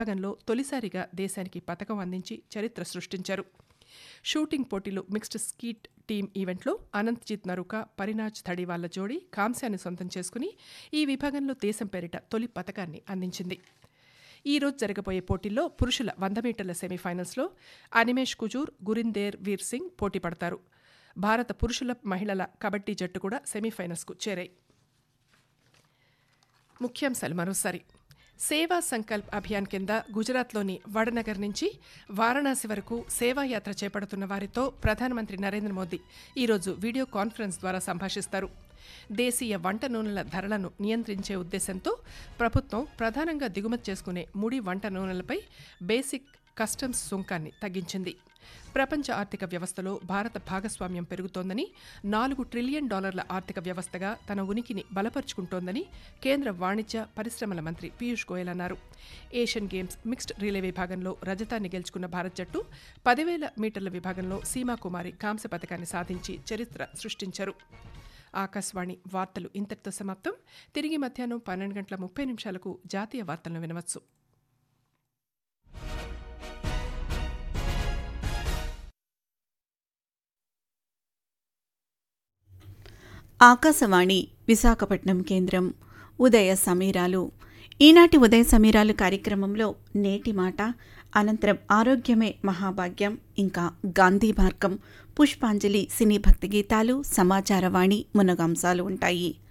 విభాగంలో తొలిసారిగా దేశానికి పథకం అందించి చరిత్ర సృష్టించారు షూటింగ్ పోటీలు మిక్స్డ్ స్కీట్ టీమ్ ఈవెంట్లో అనంత్జిత్ నరుక పరినాజ్ థడివాళ్ల జోడీ కాంస్యాన్ని సొంతం చేసుకుని ఈ విభాగంలో దేశం పేరిట తొలి పథకాన్ని అందించింది ఈ రోజు జరగబోయే పోటీల్లో పురుషుల వంద మీటర్ల సెమీఫైనల్స్లో అనిమేష్ కుజూర్ గురిందేర్ వీర్ సింగ్ పోటీ పడతారు భారత పురుషుల మహిళల కబడ్డీ జట్టు కూడా సెమీఫైనల్స్కు చేరాయి ముఖ్యాంశాలు మరోసారి సేవా సంకల్ప్ అభియాన్ కింద గుజరాత్లోని వడనగర్ నుంచి వారణాసి వరకు సేవాయాత్ర చేపడుతున్న వారితో ప్రధానమంత్రి నరేంద్ర మోదీ ఈరోజు వీడియో కాన్ఫరెన్స్ ద్వారా సంభాషిస్తారు దేశీయ వంట నూనెల ధరలను నియంత్రించే ఉద్దేశంతో ప్రభుత్వం ప్రధానంగా దిగుమతి చేసుకునే ముడి వంట నూనెలపై బేసిక్ కస్టమ్స్ సుంకాన్ని తగ్గించింది ప్రపంచ ఆర్థిక వ్యవస్థలో భారత భాగస్వామ్యం పెరుగుతోందని నాలుగు ట్రిలియన్ డాలర్ల ఆర్థిక వ్యవస్థగా తన ఉనికిని బలపరుచుకుంటోందని కేంద్ర వాణిజ్య పరిశ్రమల మంత్రి పీయూష్ గోయల్ అన్నారు ఏషియన్ గేమ్స్ మిక్స్డ్ రిలే విభాగంలో రజతాన్ని గెలుచుకున్న భారత్ జట్టు పదివేల మీటర్ల విభాగంలో సీమాకుమారి కాంస్య పథకాన్ని సాధించి చరిత్ర సృష్టించారు ఆకాశవాణి వార్తలు ఇంతటితో సమాప్తం తిరిగి మధ్యాహ్నం పన్నెండు గంటల ముప్పై నిమిషాలకు జాతీయ వార్తలను వినవచ్చు ఆకాశవాణి విశాఖపట్నం కేంద్రం ఉదయ సమీరాలు ఈనాటి ఉదయ సమీరాలు కార్యక్రమంలో నేటి మాట అనంతరం ఆరోగ్యమే మహాభాగ్యం ఇంకా గాంధీ మార్గం పుష్పాంజలి సినీ భక్తి గీతాలు సమాచారవాణి మునగాంశాలు ఉంటాయి